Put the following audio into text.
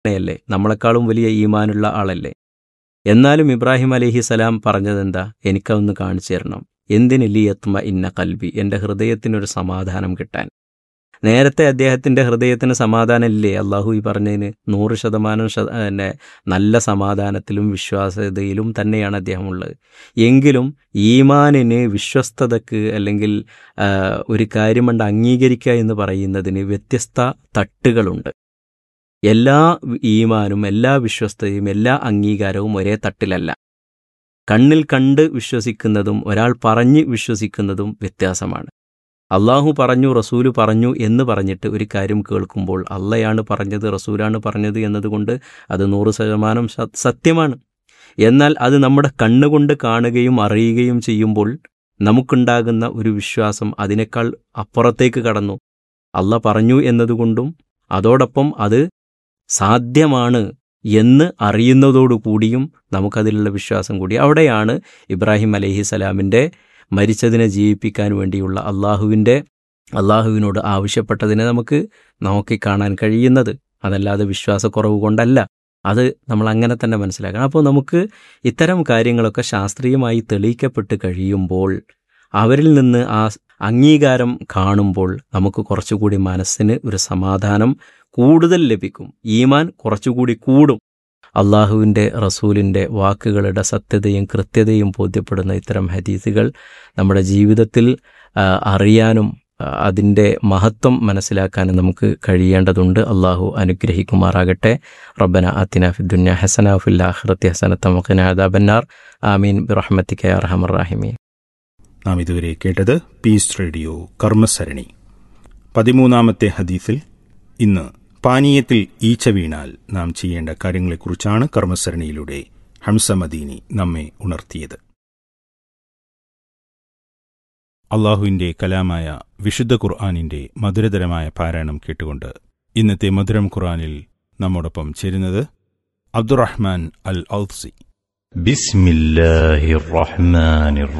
യല്ലേ നമ്മളെക്കാളും വലിയ ഈമാനുള്ള ആളല്ലേ എന്നാലും ഇബ്രാഹിം അലഹി സലാം പറഞ്ഞതെന്താ എനിക്കതൊന്ന് കാണിച്ചു തരണം എന്തിന് ലിയത്മ ഇന്ന കൽബി എൻ്റെ ഹൃദയത്തിനൊരു സമാധാനം കിട്ടാൻ നേരത്തെ അദ്ദേഹത്തിൻ്റെ ഹൃദയത്തിന് സമാധാനമില്ലേ അള്ളാഹു ഈ പറഞ്ഞതിന് നൂറ് ശതമാനം പിന്നെ നല്ല സമാധാനത്തിലും വിശ്വാസ്യതയിലും തന്നെയാണ് അദ്ദേഹം ഉള്ളത് എങ്കിലും ഈമാനിന് വിശ്വസ്തതക്ക് അല്ലെങ്കിൽ ഒരു കാര്യം കൊണ്ട് അംഗീകരിക്കുക എന്ന് പറയുന്നതിന് വ്യത്യസ്ത തട്ടുകളുണ്ട് എല്ലാ ഈമാനും എല്ലാ വിശ്വസ്തതയും എല്ലാ അംഗീകാരവും ഒരേ തട്ടിലല്ല കണ്ണിൽ കണ്ട് വിശ്വസിക്കുന്നതും ഒരാൾ പറഞ്ഞ് വിശ്വസിക്കുന്നതും വ്യത്യാസമാണ് അള്ളാഹു പറഞ്ഞു റസൂല് പറഞ്ഞു എന്ന് പറഞ്ഞിട്ട് ഒരു കാര്യം കേൾക്കുമ്പോൾ അള്ളയാണ് പറഞ്ഞത് റസൂലാണ് പറഞ്ഞത് എന്നതുകൊണ്ട് അത് നൂറ് ശതമാനം സത്യമാണ് എന്നാൽ അത് നമ്മുടെ കണ്ണുകൊണ്ട് കാണുകയും അറിയുകയും ചെയ്യുമ്പോൾ നമുക്കുണ്ടാകുന്ന ഒരു വിശ്വാസം അതിനേക്കാൾ അപ്പുറത്തേക്ക് കടന്നു അള്ള പറഞ്ഞു എന്നതുകൊണ്ടും അതോടൊപ്പം അത് സാധ്യമാണ് എന്ന് അറിയുന്നതോടുകൂടിയും നമുക്കതിലുള്ള വിശ്വാസം കൂടി അവിടെയാണ് ഇബ്രാഹിം അലഹി സലാമിൻ്റെ മരിച്ചതിനെ ജീവിപ്പിക്കാൻ വേണ്ടിയുള്ള അള്ളാഹുവിൻ്റെ അള്ളാഹുവിനോട് ആവശ്യപ്പെട്ടതിനെ നമുക്ക് നോക്കിക്കാണാൻ കഴിയുന്നത് അതല്ലാതെ വിശ്വാസക്കുറവ് കൊണ്ടല്ല അത് നമ്മൾ അങ്ങനെ തന്നെ മനസ്സിലാക്കണം അപ്പോൾ നമുക്ക് ഇത്തരം കാര്യങ്ങളൊക്കെ ശാസ്ത്രീയമായി തെളിയിക്കപ്പെട്ട് കഴിയുമ്പോൾ അവരിൽ നിന്ന് ആ അംഗീകാരം കാണുമ്പോൾ നമുക്ക് കുറച്ചുകൂടി മനസ്സിന് ഒരു സമാധാനം കൂടുതൽ ലഭിക്കും ഈമാൻ കുറച്ചുകൂടി കൂടും അള്ളാഹുവിൻ്റെ റസൂലിൻ്റെ വാക്കുകളുടെ സത്യതയും കൃത്യതയും ബോധ്യപ്പെടുന്ന ഇത്തരം ഹദീസുകൾ നമ്മുടെ ജീവിതത്തിൽ അറിയാനും അതിൻ്റെ മഹത്വം മനസ്സിലാക്കാനും നമുക്ക് കഴിയേണ്ടതുണ്ട് അള്ളാഹു അനുഗ്രഹിക്കുമാറാകട്ടെ റബ്ബന അത്തിന ഫിദ്ദുന്യ ഹസന ഫില്ലാഹ്റത്തി ഹസന തമഖന അദാബന്നാർ ആമീൻ ബിറഹ്മത്തിക്ക അർഹമറാഹിമീൻ നാം ഇതുവരെ കേട്ടത് പീസ് റേഡിയോ കർമ്മസരണി പതിമൂന്നാമത്തെ ഹദീസിൽ ഇന്ന് പാനീയത്തിൽ ഈച്ച വീണാൽ നാം ചെയ്യേണ്ട കാര്യങ്ങളെക്കുറിച്ചാണ് കർമ്മസരണിയിലൂടെ ഹംസ മദീനി നമ്മെ ഉണർത്തിയത് അള്ളാഹുവിന്റെ കലാമായ വിശുദ്ധ ഖുർആാനിന്റെ മധുരതരമായ പാരായണം കേട്ടുകൊണ്ട് ഇന്നത്തെ മധുരം ഖുർആാനിൽ നമ്മോടൊപ്പം ചേരുന്നത് അബ്ദുറഹ്മാൻ അൽ ഔസി بسم الله الرحمن الرحيم